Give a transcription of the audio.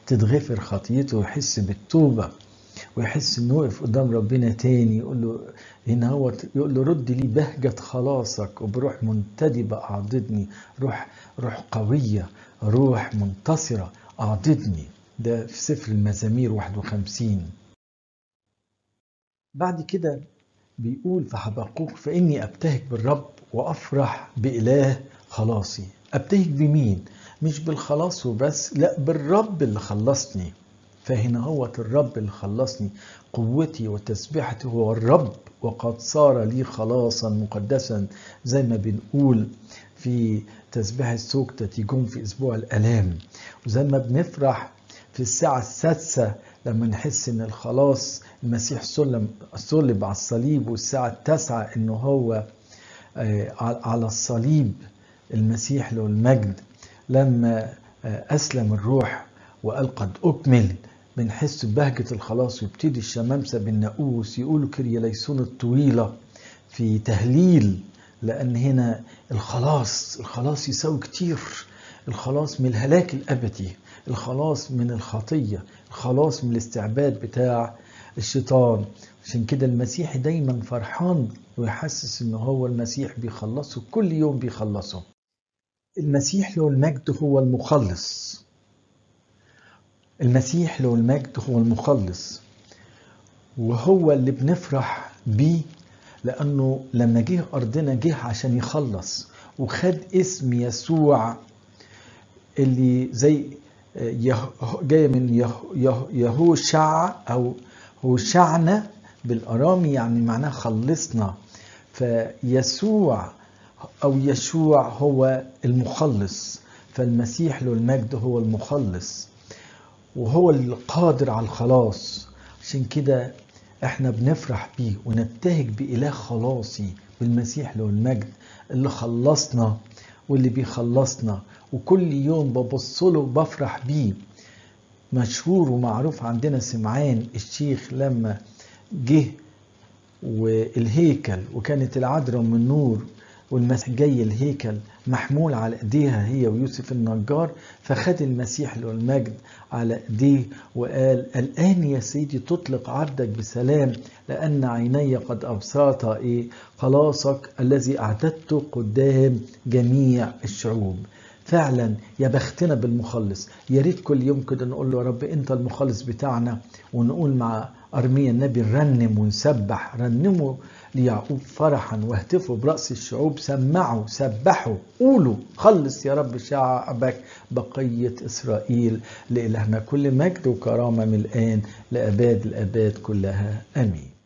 تتغفر خطيته ويحس بالتوبة ويحس انه وقف قدام ربنا تاني يقول له هنا هو يقول له رد لي بهجة خلاصك وبروح منتدبة أعضدني روح روح قوية روح منتصرة أعضدني ده في سفر المزامير 51 بعد كده بيقول في حبقوق فإني أبتهج بالرب وأفرح بإله خلاصي أبتهج بمين؟ مش بالخلاص وبس لا بالرب اللي خلصني فهنا هو الرب اللي خلصني قوتي وتسبيحتي هو الرب وقد صار لي خلاصا مقدسا زي ما بنقول في تسبيح السوكتة تيجون في أسبوع الألام وزي ما بنفرح في الساعة السادسة لما نحس ان الخلاص المسيح سلم صلب على الصليب والساعة التاسعة انه هو على الصليب المسيح له المجد لما أسلم الروح وقال قد أكمل بنحس ببهجة الخلاص ويبتدي الشمامسة بالنقوس يقولوا كرياليسون الطويلة في تهليل لأن هنا الخلاص الخلاص يساوي كتير الخلاص من الهلاك الأبدي الخلاص من الخطية الخلاص من الاستعباد بتاع الشيطان عشان كده المسيح دايما فرحان ويحسس ان هو المسيح بيخلصه كل يوم بيخلصه المسيح له المجد هو المخلص المسيح له المجد هو المخلص وهو اللي بنفرح بيه لأنه لما جه أرضنا جه عشان يخلص وخد اسم يسوع اللي زي جاية من يهوشع أو هوشعنا بالأرامي يعني معناه خلصنا فيسوع أو يشوع هو المخلص فالمسيح له المجد هو المخلص وهو القادر على الخلاص عشان كده احنا بنفرح بيه ونبتهج بإله خلاصي بالمسيح له المجد اللي خلصنا واللي بيخلصنا وكل يوم ببص له بفرح بيه مشهور ومعروف عندنا سمعان الشيخ لما جه والهيكل وكانت العذراء من نور والمسيح جاي الهيكل محمول على ايديها هي ويوسف النجار فخد المسيح له المجد على ايديه وقال الان يا سيدي تطلق عبدك بسلام لان عيني قد ابصرتا ايه خلاصك الذي اعددته قدام جميع الشعوب فعلا يا بختنا بالمخلص يا ريت كل يوم كده نقول له يا رب انت المخلص بتاعنا ونقول مع ارميا النبي نرنم ونسبح رنموا ليعقوب فرحا واهتفوا برأس الشعوب سمعوا سبحوا قولوا خلص يا رب شعبك بقية إسرائيل لإلهنا كل مجد وكرامة من الآن لأباد الأباد كلها آمين